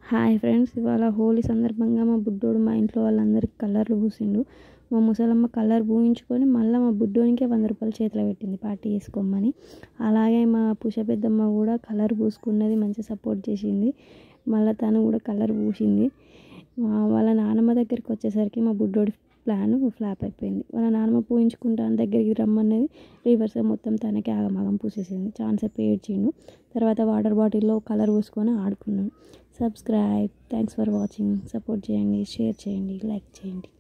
hi friends ఇవాళ హోలీ సందర్భంగా మా బుడ్డోడు మా ఇంట్లో వాళ్ళందరికీ కలర్లు పూసిండు మా ముసలమ్మ కలర్ పూయించుకొని మళ్ళీ మా బుడ్డోనికే వంద రూపాయలు చేతిలో పెట్టింది పార్టీ చేసుకోమని అలాగే మా పుష పెద్దమ్మ కూడా కలర్ పూసుకున్నది మంచిగా సపోర్ట్ చేసింది మళ్ళీ తను కూడా కలర్ పూసింది మా- వాళ్ళ నాన్నమ్మ దగ్గరికి వచ్చేసరికి మా బుడ్డోడి ప్లాన్ ఫ్లాప్ అయిపోయింది వాళ్ళ నాన్నమ్మ పూయించుకుంటాను దగ్గరికి రమ్మన్నది రివర్స్ మొత్తం తనకే ఆగమాగం పూసేసింది ఛాన్స్ అయిపోయి ఏడ్చిండు తర్వాత వాటర్ బాటిల్లో కలర్ పూసుకొని ఆడుకున్నాడు subscribe thanks for watching support చేయండి షేర్ చేయండి లైక్ చేయండి